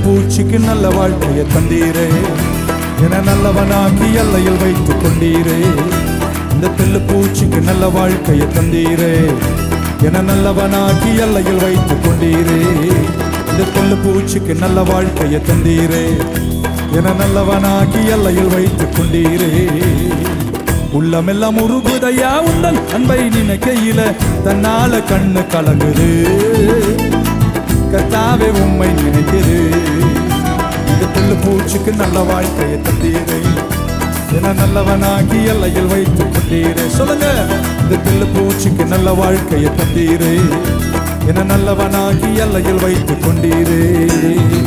பூச்சிக்கு நல்ல வாழ்க்கையை தந்தீரே என நல்லவனாக்கி எல்லையில் வைத்துக் கொண்டீரே இந்த தெல்லு பூச்சிக்கு நல்ல வாழ்க்கையை தந்தீரே என நல்லவனாக்கி எல்லையில் வைத்துக் கொண்டீரே இந்த தெல்லு பூச்சிக்கு நல்ல வாழ்க்கையை தந்தீரே என நல்லவனாக்கி எல்லையில் வைத்துக் கொண்டீரே உள்ளமெல்லாம் உருகுதையா உந்தன் அன்பை நினைக்கையில தன்னால கண்ணு கலங்குது கத்தாவே உம்மை நினைக்குது இந்த புல்லு பூச்சிக்கு நல்ல வாழ்க்கையை தந்தீரே என நல்லவனாகி எல்லையில் வைத்துக் கொண்டீரே சொல்லுங்க இந்த புல்லு பூச்சிக்கு நல்ல வாழ்க்கையை தந்தீரே என நல்லவனாகி எல்லையில் வைத்துக் கொண்டீரே